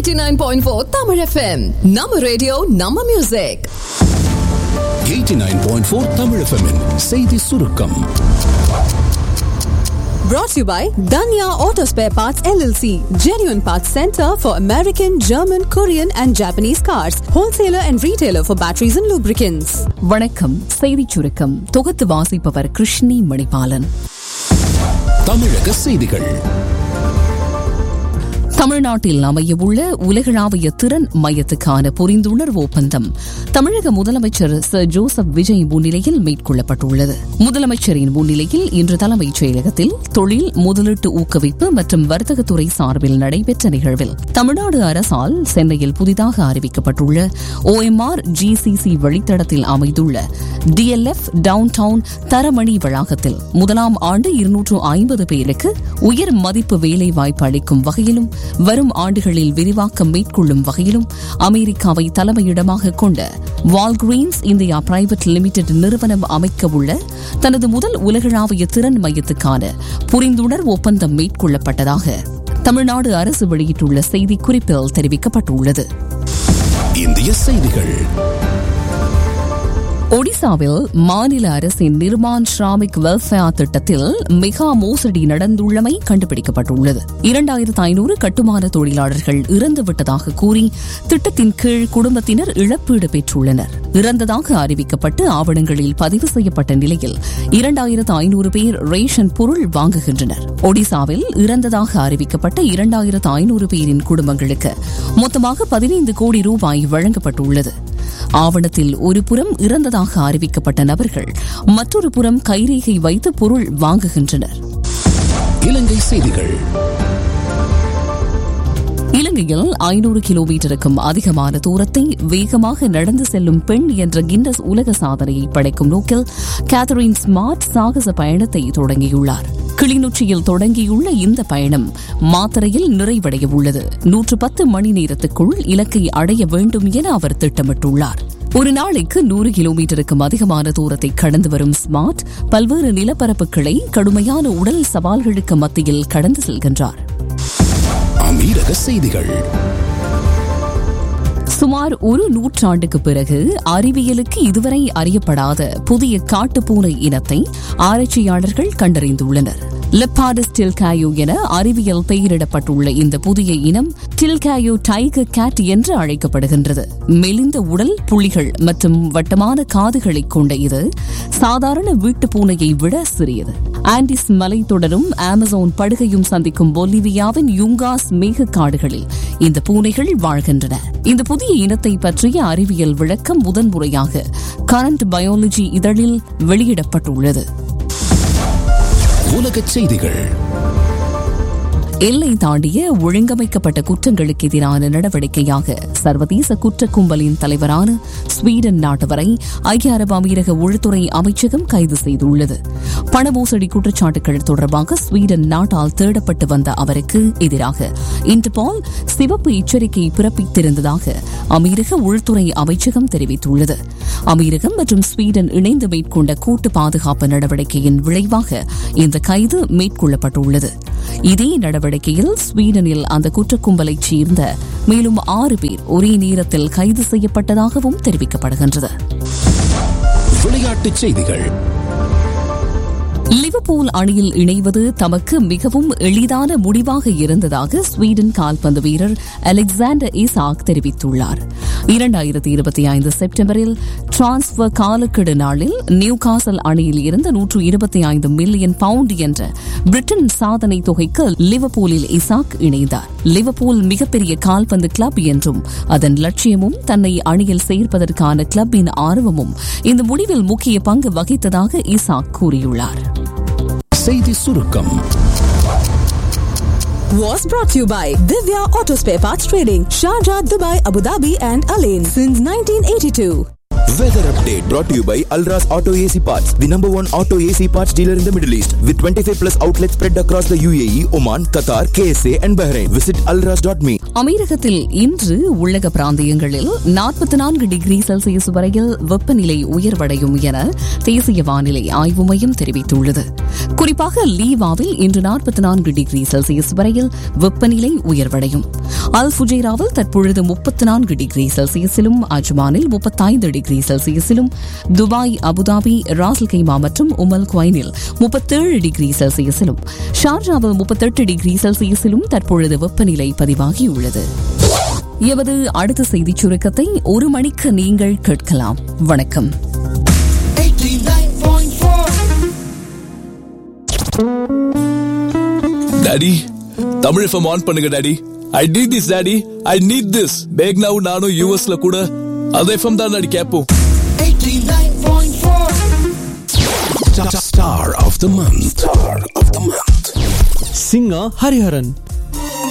89.4 Tamil FM நம்ம radio நம்ம music 89.4 Tamil FM -இன் செய்தி சுருக்கம் brought to you by Danya Auto Spare Parts LLC genuine parts center for American German Korean and Japanese cars wholesaler and retailer for batteries and lubricants வணக்கம் செய்திச் சுருக்கம் தொகுத்து வாசிப்பவர் கிருஷ்ணி மணிபாலன் தமிழக செய்திகள் தமிழ்நாட்டில் அமையவுள்ள உலகளாவிய திறன் மையத்துக்கான புரிந்துணர்வு ஒப்பந்தம் தமிழக முதலமைச்சர் சர் ஜோசப் விஜய் முன்னிலையில் மேற்கொள்ளப்பட்டுள்ளது முதலமைச்சரின் முன்னிலையில் இன்று தலைமைச் செயலகத்தில் தொழில் முதலீட்டு ஊக்குவிப்பு மற்றும் வர்த்தகத்துறை சார்பில் நடைபெற்ற நிகழ்வில் தமிழ்நாடு அரசால் சென்னையில் புதிதாக அறிவிக்கப்பட்டுள்ள ஓஎம்ஆர் ஜிசிசி வழித்தடத்தில் அமைந்துள்ள டிஎல்எஃப் டவுன் டவுன் தரமணி வளாகத்தில் முதலாம் ஆண்டு இருநூற்று ஐம்பது பேருக்கு உயர் மதிப்பு வேலை வாய்ப்பு அளிக்கும் வகையிலும் வரும் ஆண்டுகளில் விரிவாக்கம் மேற்கொள்ளும் வகையிலும் அமெரிக்காவை தலைமையிடமாக கொண்ட வால்கிரீன்ஸ் இந்தியா பிரைவேட் லிமிடெட் நிறுவனம் அமைக்கவுள்ள தனது முதல் உலகளாவிய திறன் மையத்துக்கான புரிந்துணர்வு ஒப்பந்தம் மேற்கொள்ளப்பட்டதாக தமிழ்நாடு அரசு வெளியிட்டுள்ள செய்திக்குறிப்பில் தெரிவிக்கப்பட்டுள்ளது இந்திய செய்திகள் ஒடிசாவில் மாநில அரசின் நிர்மான் ஸ்ராமிக் வெல்ஃபேர் திட்டத்தில் மெகா மோசடி நடந்துள்ளமை கண்டுபிடிக்கப்பட்டுள்ளது இரண்டாயிரத்து ஐநூறு கட்டுமான தொழிலாளர்கள் இறந்துவிட்டதாக கூறி திட்டத்தின் கீழ் குடும்பத்தினர் இழப்பீடு பெற்றுள்ளனர் இறந்ததாக அறிவிக்கப்பட்டு ஆவணங்களில் பதிவு செய்யப்பட்ட நிலையில் இரண்டாயிரத்து ஐநூறு பேர் ரேஷன் பொருள் வாங்குகின்றனர் ஒடிசாவில் இறந்ததாக அறிவிக்கப்பட்ட இரண்டாயிரத்து ஐநூறு பேரின் குடும்பங்களுக்கு மொத்தமாக பதினைந்து கோடி ரூபாய் வழங்கப்பட்டுள்ளது ஆவணத்தில் ஒரு புறம் இறந்ததாக அறிவிக்கப்பட்ட நபர்கள் மற்றொரு புறம் கைரேகை வைத்து பொருள் வாங்குகின்றனர் இலங்கை செய்திகள் இலங்கையில் ஐநூறு கிலோமீட்டருக்கும் அதிகமான தூரத்தை வேகமாக நடந்து செல்லும் பெண் என்ற கின்னஸ் உலக சாதனையை படைக்கும் நோக்கில் கேத்தரின் ஸ்மார்ட் சாகச பயணத்தை தொடங்கியுள்ளார் கிளிநொச்சியில் தொடங்கியுள்ள இந்த பயணம் மாத்தரையில் நிறைவடைய உள்ளது நூற்று பத்து மணி நேரத்துக்குள் இலக்கை அடைய வேண்டும் என அவர் திட்டமிட்டுள்ளார் ஒரு நாளைக்கு நூறு கிலோமீட்டருக்கும் அதிகமான தூரத்தை கடந்து வரும் ஸ்மார்ட் பல்வேறு நிலப்பரப்புகளை கடுமையான உடல் சவால்களுக்கு மத்தியில் கடந்து செல்கின்றார் அமீரக செய்திகள் சுமார் ஒரு நூற்றாண்டுக்கு பிறகு அறிவியலுக்கு இதுவரை அறியப்படாத புதிய காட்டுப்பூனை இனத்தை ஆராய்ச்சியாளர்கள் கண்டறிந்துள்ளனர் லெப்பாடஸ் டில்காயோ என அறிவியல் பெயரிடப்பட்டுள்ள இந்த புதிய இனம் டில்காயோ டைகர் கேட் என்று அழைக்கப்படுகின்றது மெலிந்த உடல் புள்ளிகள் மற்றும் வட்டமான காதுகளை கொண்ட இது சாதாரண வீட்டு பூனையை விட சிறியது ஆண்டிஸ் மலைத்தொடரும் அமேசான் படுகையும் சந்திக்கும் பொலிவியாவின் யுங்காஸ் மேக காடுகளில் இந்த பூனைகள் வாழ்கின்றன இந்த புதிய இனத்தை பற்றிய அறிவியல் விளக்கம் முதன்முறையாக கரண்ட் பயாலஜி இதழில் வெளியிடப்பட்டுள்ளது உலக செய்திகள் எல்லை தாண்டிய ஒழுங்கமைக்கப்பட்ட குற்றங்களுக்கு எதிரான நடவடிக்கையாக சர்வதேச குற்ற கும்பலின் தலைவரான ஸ்வீடன் நாட்டவரை ஐக்கிய அரபு அமீரக உள்துறை அமைச்சகம் கைது செய்துள்ளது பண மோசடி குற்றச்சாட்டுகள் தொடர்பாக ஸ்வீடன் நாட்டால் தேடப்பட்டு வந்த அவருக்கு எதிராக இன்டர்பால் சிவப்பு எச்சரிக்கை பிறப்பித்திருந்ததாக அமீரக உள்துறை அமைச்சகம் தெரிவித்துள்ளது அமீரகம் மற்றும் ஸ்வீடன் இணைந்து மேற்கொண்ட கூட்டு பாதுகாப்பு நடவடிக்கையின் விளைவாக இந்த கைது மேற்கொள்ளப்பட்டுள்ளது இதே நடவடிக்கையில் ஸ்வீடனில் அந்த குற்றக்கும்பலைச் சேர்ந்த மேலும் ஆறு பேர் ஒரே நேரத்தில் கைது செய்யப்பட்டதாகவும் தெரிவிக்கப்படுகின்றது விளையாட்டுச் செய்திகள் லிவர்பூல் அணியில் இணைவது தமக்கு மிகவும் எளிதான முடிவாக இருந்ததாக ஸ்வீடன் கால்பந்து வீரர் அலெக்சாண்டர் ஈசாக் தெரிவித்துள்ளார் இரண்டாயிரத்தி இருபத்தி ஐந்து செப்டம்பரில் டிரான்ஸ்பர் காலக்கெடு நாளில் நியூ காசல் அணியில் இருந்து நூற்று இருபத்தி ஐந்து மில்லியன் பவுண்ட் என்ற பிரிட்டன் சாதனை தொகைக்கு லிவர்பூலில் இசாக் இணைந்தார் லிவர்பூல் மிகப்பெரிய கால்பந்து கிளப் என்றும் அதன் லட்சியமும் தன்னை அணியில் சேர்ப்பதற்கான கிளப்பின் ஆர்வமும் இந்த முடிவில் முக்கிய பங்கு வகித்ததாக இசாக் கூறியுள்ளார் செய்தி சுருக்கம் was brought to you by Divya Auto Spare Parts Trading Sharjah Dubai Abu Dhabi and Alain since 1982 Weather update brought to you by Alras Auto AC Parts, the number one auto AC parts dealer in the Middle East, with 25 plus outlets spread across the UAE, Oman, Qatar, KSA, and Bahrain. Visit alras.me. அமெரிக்கத்தில் இன்று உள்ளக பிராந்தியங்களில் நாற்பத்தி நான்கு degree Celsius வரையில் வெப்பநிலை உயர்வடையும் என தேசிய வானிலை ஆய்வு மையம் தெரிவித்துள்ளது குறிப்பாக லீவாவில் இன்று நாற்பத்தி நான்கு டிகிரி செல்சியஸ் வரையில் வெப்பநிலை உயர்வடையும் அல் ஃபுஜைராவில் தற்பொழுது முப்பத்தி நான்கு டிகிரி செல்சியஸிலும் அஜ்மானில் முப்பத்தைந்து டிகிரி செல்சியஸிலும் துபாய் அபுதாபி ராசல் கைமா மற்றும் உமல் குவைனில் முப்பத்தேழு டிகிரி செல்சியஸிலும் ஷார்ஜாவில் முப்பத்தெட்டு டிகிரி செல்சியஸிலும் தற்பொழுது வெப்பநிலை பதிவாகியுள்ளது எமது அடுத்த செய்திச் சுருக்கத்தை ஒரு மணிக்கு நீங்கள் கேட்கலாம் வணக்கம் டாடி தமிழ் எஃப்எம் ஆன் பண்ணுங்க daddy I need this daddy I need this பேக்னாவும் நானும் யூஎஸ்ல கூட அது எஃப்எம் தான் டாடி கேட்போம் Star of the month. Star of the month. singer Hariharan.